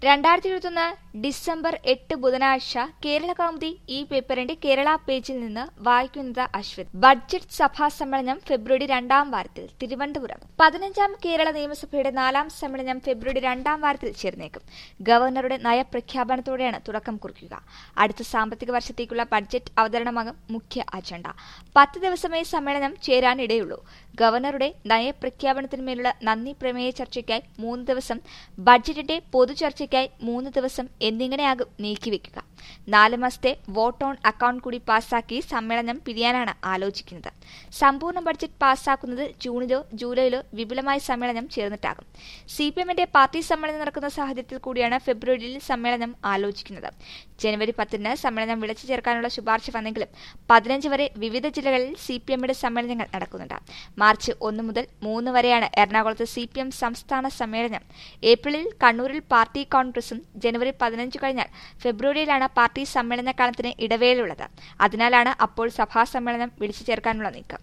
രണ്ടായിരത്തി ഇരുപത്തൊന്ന് ഡിസംബർ എട്ട് ബുധനാഴ്ച കേരള കൗമുദി ഈ പേപ്പറിന്റെ കേരള പേജിൽ നിന്ന് വായിക്കുന്നത് അശ്വത് ബഡ്ജറ്റ് സഭാ സമ്മേളനം ഫെബ്രുവരി രണ്ടാം വാരത്തിൽ തിരുവനന്തപുരം പതിനഞ്ചാം കേരള നിയമസഭയുടെ നാലാം സമ്മേളനം ഫെബ്രുവരി രണ്ടാം വാരത്തിൽ ചേർന്നേക്കും ഗവർണറുടെ നയപ്രഖ്യാപനത്തോടെയാണ് തുടക്കം കുറിക്കുക അടുത്ത സാമ്പത്തിക വർഷത്തേക്കുള്ള ബഡ്ജറ്റ് അവതരണമാകും മുഖ്യ അജണ്ട പത്ത് ദിവസമേ സമ്മേളനം ചേരാനിടയുള്ളൂ ഗവർണറുടെ നയപ്രഖ്യാപനത്തിന്മേലുള്ള നന്ദി പ്രമേയ ചർച്ചയ്ക്കായി മൂന്ന് ദിവസം ബഡ്ജറ്റിന്റെ പൊതുചർച്ചയ്ക്കായി മൂന്ന് ദിവസം എന്നിങ്ങനെയാകും നീക്കിവെക്കുക നാല് മാസത്തെ വോട്ട് ഓൺ അക്കൌണ്ട് കൂടി പാസാക്കി സമ്മേളനം പിരിയാനാണ് ആലോചിക്കുന്നത് സമ്പൂർണ്ണ ബഡ്ജറ്റ് പാസാക്കുന്നത് ജൂണിലോ ജൂലൈയിലോ വിപുലമായ സമ്മേളനം ചേർന്നിട്ടാകും സി പി എമ്മിന്റെ പാർട്ടി സമ്മേളനം നടക്കുന്ന സാഹചര്യത്തിൽ കൂടിയാണ് ഫെബ്രുവരിയിൽ സമ്മേളനം ആലോചിക്കുന്നത് ജനുവരി പത്തിന് സമ്മേളനം വിളിച്ചു ചേർക്കാനുള്ള ശുപാർശ വന്നെങ്കിലും പതിനഞ്ച് വരെ വിവിധ ജില്ലകളിൽ സി പി എമ്മിന്റെ സമ്മേളനങ്ങൾ നടക്കുന്നുണ്ട് മാർച്ച് ഒന്ന് മുതൽ മൂന്ന് വരെയാണ് എറണാകുളത്ത് സി പി എം സംസ്ഥാന സമ്മേളനം ഏപ്രിലിൽ കണ്ണൂരിൽ പാർട്ടി കോൺഗ്രസും ജനുവരി പതിനഞ്ച് കഴിഞ്ഞാൽ ഫെബ്രുവരിയിലാണ് പാർട്ടി സമ്മേളന കാലത്തിന് ഇടവേളയുള്ളത് അതിനാലാണ് അപ്പോൾ സഭാ സമ്മേളനം വിളിച്ചു ചേർക്കാനുള്ള നീക്കം